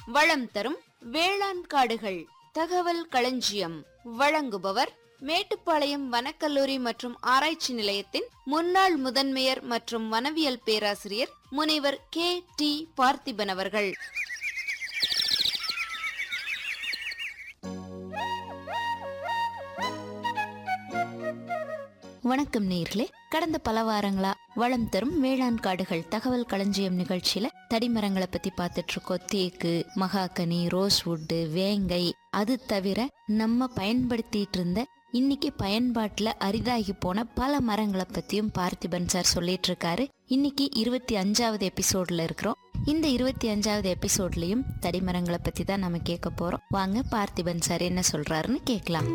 வளம் தரும் வேளாண் காடுகள் தகவல் களஞ்சியம் வழங்குபவர் மேட்டுப்பாளையம் வனக்கல்லூரி மற்றும் ஆராய்ச்சி நிலையத்தின் முன்னாள் முதன்மையர் மற்றும் வனவியல் பேராசிரியர் முனைவர் கே டி பார்த்திபன் அவர்கள் வணக்கம் நேர்களே கடந்த பல வாரங்களா வளம் தரும் வேளாண் காடுகள் தகவல் களஞ்சியம் நிகழ்ச்சியில தடிமரங்களை பத்தி பார்த்துட்டு இருக்கோம் தேக்கு மகாகனி ரோஸ்வுட்டு வேங்கை அது தவிர நம்ம பயன்படுத்திட்டு இருந்த இன்னைக்கு பயன்பாட்டுல அரிதாகி போன பல மரங்களை பத்தியும் பார்த்திபன் சார் சொல்லிட்டு இருக்காரு இன்னைக்கு இருபத்தி அஞ்சாவது எபிசோட்ல இருக்கிறோம் இந்த இருபத்தி அஞ்சாவது எபிசோட்லயும் தடிமரங்களை பத்தி தான் நம்ம கேட்க போறோம் வாங்க பார்த்திபன் சார் என்ன சொல்றாருன்னு கேட்கலாம்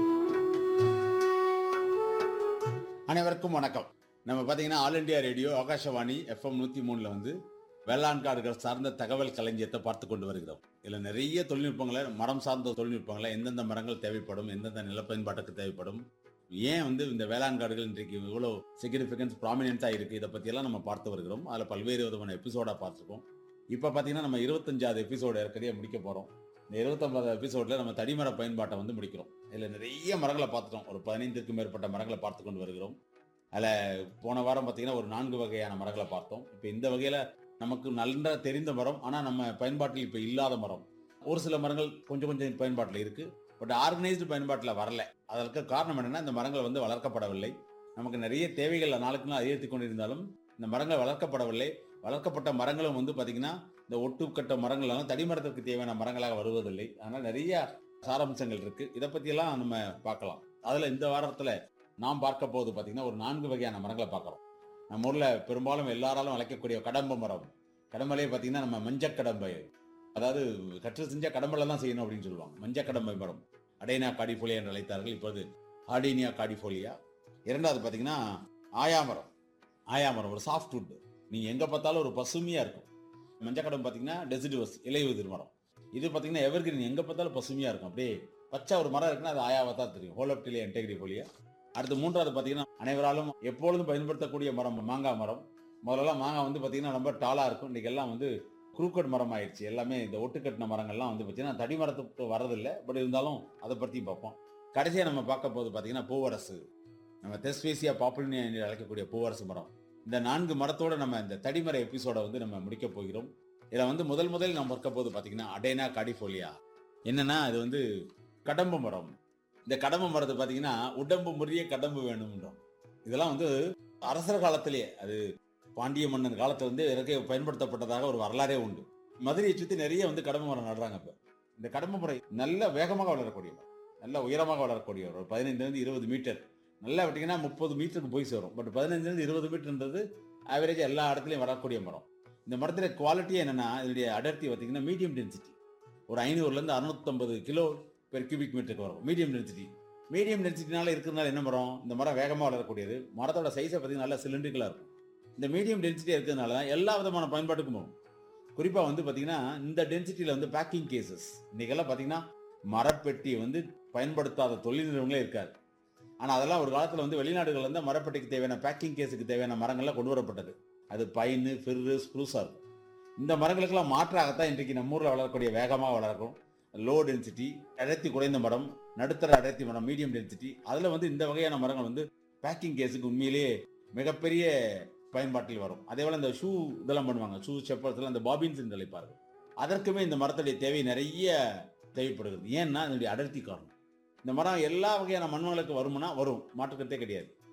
அனைவருக்கும் வணக்கம் நம்ம பார்த்தீங்கன்னா all India radio Akashvani FM நூற்றி மூணில் வந்து வேளாண் காடுகள் சார்ந்த தகவல் களஞ்சியத்தை பார்த்து கொண்டு வருகிறோம் இதில் நிறைய தொழில்நுட்பங்களை மரம் சார்ந்த தொழில்நுட்பங்களை எந்தெந்த மரங்கள் தேவைப்படும் எந்தெந்த நில பயன்பாட்டுக்கு தேவைப்படும் ஏன் வந்து இந்த வேளாண் காடுகள் இன்றைக்கு இவ்வளோ சிக்னிஃபிகன்ஸ் ப்ராமினெண்ட்டாக இருக்குது இதை பற்றியெல்லாம் நம்ம பார்த்து வருகிறோம் அதில் பல்வேறு விதமான எபிசோடாக பார்த்துருக்கோம் இப்போ பார்த்தீங்கன்னா நம்ம இருபத்தஞ்சாவது எபிசோடு ஏற்கனவே முடிக்க போகிறோம் இந்த இருபத்தொன்பதாவது எபிசோடில் நம்ம தடிமர பயன்பாட்டை வந்து முடிக்கிறோம் இதில் நிறைய மரங்களை பார்த்துட்டோம் ஒரு பதினைந்துக்கும் மேற்பட்ட மரங்களை பார்த்து கொண்டு வருகிறோம் அதில் போன வாரம் பார்த்தீங்கன்னா ஒரு நான்கு வகையான மரங்களை பார்த்தோம் இப்போ இந்த வகையில் நமக்கு நல்ல தெரிந்த மரம் ஆனால் நம்ம பயன்பாட்டில் இப்போ இல்லாத மரம் ஒரு சில மரங்கள் கொஞ்சம் கொஞ்சம் பயன்பாட்டில் இருக்குது பட் ஆர்கனைஸ்டு பயன்பாட்டில் வரல அதற்கு காரணம் என்னென்னா இந்த மரங்கள் வந்து வளர்க்கப்படவில்லை நமக்கு நிறைய தேவைகள் நாளுக்கு நாள் அதிகரித்து கொண்டிருந்தாலும் இந்த மரங்கள் வளர்க்கப்படவில்லை வளர்க்கப்பட்ட மரங்களும் வந்து பார்த்திங்கன்னா இந்த ஒட்டுக்கட்ட மரங்கள் எல்லாம் தடிமரத்திற்கு தேவையான மரங்களாக வருவதில்லை அதனால் நிறைய சாராம்சங்கள் இருக்குது இதை பற்றியெல்லாம் நம்ம பார்க்கலாம் அதில் இந்த வாரத்தில் நாம் பார்க்க போது பார்த்தீங்கன்னா ஒரு நான்கு வகையான மரங்களை பார்க்குறோம் நம்ம ஊரில் பெரும்பாலும் எல்லாராலும் வளர்க்கக்கூடிய கடம்ப மரம் கடம்பலையே பார்த்தீங்கன்னா நம்ம மஞ்சக்கடம்பை அதாவது கற்று செஞ்ச கடம்பலை தான் செய்யணும் அப்படின்னு சொல்லுவாங்க மஞ்சக்கடம்பை மரம் அடைனா காடிஃபோலியா என்று அழைத்தார்கள் இப்போது ஆடினியா காடிஃபோலியா இரண்டாவது பார்த்தீங்கன்னா ஆயாமரம் ஆயாமரம் ஒரு சாஃப்ட் வுட் நீங்கள் எங்கே பார்த்தாலும் ஒரு பசுமையாக இருக்கும் மஞ்சக்கடம் பார்த்தீங்கன்னா டெசிடுவஸ் இலையுதிர் மரம் இது பார்த்தீங்கன்னா எவர்கிரீன் எங்கே பார்த்தாலும் பசுமையாக இருக்கும் அப்படியே பச்சை ஒரு மரம் இருக்குன்னா அது ஆயாவை தான் தெரியும் ஹோலப்டிலியா இன்டெகிரி போலியா அடுத்து மூன்றாவது பார்த்தீங்கன்னா அனைவராலும் எப்பொழுதும் பயன்படுத்தக்கூடிய மரம் மாங்காய் மரம் முதல்லலாம் மாங்காய் வந்து பார்த்தீங்கன்னா ரொம்ப டாலாக இருக்கும் இன்றைக்கி எல்லாம் வந்து குரூக்கட் மரம் ஆயிடுச்சு எல்லாமே இந்த ஒட்டுக்கட்டின மரங்கள்லாம் வந்து பார்த்தீங்கன்னா தடி மரத்துக்கு வரதில்லை பட் இருந்தாலும் அதை பற்றியும் பார்ப்போம் கடைசியாக நம்ம பார்க்க போது பார்த்தீங்கன்னா பூவரசு நம்ம தெஸ்பேசியா பாப்புலினியா என்று அழைக்கக்கூடிய பூவரசு மரம் இந்த நான்கு மரத்தோட நம்ம இந்த தடிமர எபிசோட வந்து நம்ம முடிக்க போகிறோம் இதில் வந்து முதல் முதல் நம்ம பார்க்க போது பார்த்தீங்கன்னா அடேனா காடிஃபோலியா என்னன்னா இது வந்து கடம்பு மரம் இந்த கடம்பு மரத்தை பார்த்தீங்கன்னா உடம்பு முறிய கடம்பு வேணும்ன்றோம் இதெல்லாம் வந்து அரசர் காலத்திலேயே அது பாண்டிய மன்னன் காலத்துல வந்து இறக்கை பயன்படுத்தப்பட்டதாக ஒரு வரலாறே உண்டு மதுரையை சுற்றி நிறைய வந்து கடம்பு மரம் நடுறாங்க இப்போ இந்த கடம்பு முறை நல்ல வேகமாக வளரக்கூடிய மரம் நல்ல உயரமாக வளரக்கூடிய ஒரு பதினைந்துலேருந்து இருபது மீட்டர் நல்லா விட்டிங்கன்னா முப்பது மீட்டருக்கு போய் சேரும் பட் பதினஞ்சுலேருந்து இருபது மீட்டர்ன்றது ஆவரேஜாக எல்லா இடத்துலையும் வரக்கூடிய மரம் இந்த மரத்தில் குவாலிட்டி என்னென்னா இதனுடைய அடர்த்தி பார்த்தீங்கன்னா மீடியம் டென்சிட்டி ஒரு ஐநூறுலேருந்து அறுநூத்தம்பது கிலோ பெர் கியூபிக் மீட்டருக்கு வரும் மீடியம் டென்சிட்டி மீடியம் டென்சிட்டினால இருக்கிறதுனால என்ன மரம் இந்த மரம் வேகமாக வளரக்கூடியது மரத்தோட சைஸை பார்த்தீங்கன்னா நல்லா சிலிண்ட்ரிக்கலாக இருக்கும் இந்த மீடியம் டென்சிட்டியாக இருக்கிறதுனால தான் எல்லா விதமான பயன்பாட்டுக்கும் போகும் குறிப்பாக வந்து பார்த்தீங்கன்னா இந்த டென்சிட்டியில் வந்து பேக்கிங் கேசஸ் இன்றைக்கெல்லாம் பார்த்தீங்கன்னா மரப்பெட்டியை வந்து பயன்படுத்தாத தொழில் நிறுவனங்களே இருக்காது ஆனால் அதெல்லாம் ஒரு காலத்தில் வந்து வெளிநாடுகள் வந்து மரப்பெட்டிக்கு தேவையான பேக்கிங் கேஸுக்கு தேவையான மரங்கள்லாம் கொண்டு வரப்பட்டது அது பைனு ஃபிர்ரு ஸ்ப்ரூஸாக இருக்கும் இந்த மரங்களுக்கெல்லாம் மாற்றாகத்தான் இன்றைக்கு நம்ம ஊரில் வளரக்கூடிய வேகமாக வளர்க்கும் லோ டென்சிட்டி அடர்த்தி குறைந்த மரம் நடுத்தர அடர்த்தி மரம் மீடியம் டென்சிட்டி அதில் வந்து இந்த வகையான மரங்கள் வந்து பேக்கிங் கேஸுக்கு உண்மையிலேயே மிகப்பெரிய பயன்பாட்டில் வரும் அதே போல் இந்த ஷூ இதெல்லாம் பண்ணுவாங்க ஷூ செப்பல்ஸ்லாம் இந்த பாபின்ஸ் என்று அழைப்பார்கள் அதற்குமே இந்த மரத்துடைய தேவை நிறைய தேவைப்படுகிறது ஏன்னா இதனுடைய அடர்த்தி காரணம் இந்த மரம் எல்லா வகையான மண்வளக்கு வருமுன்னா வரும் மாற்றுக்கத்தே கிடையாது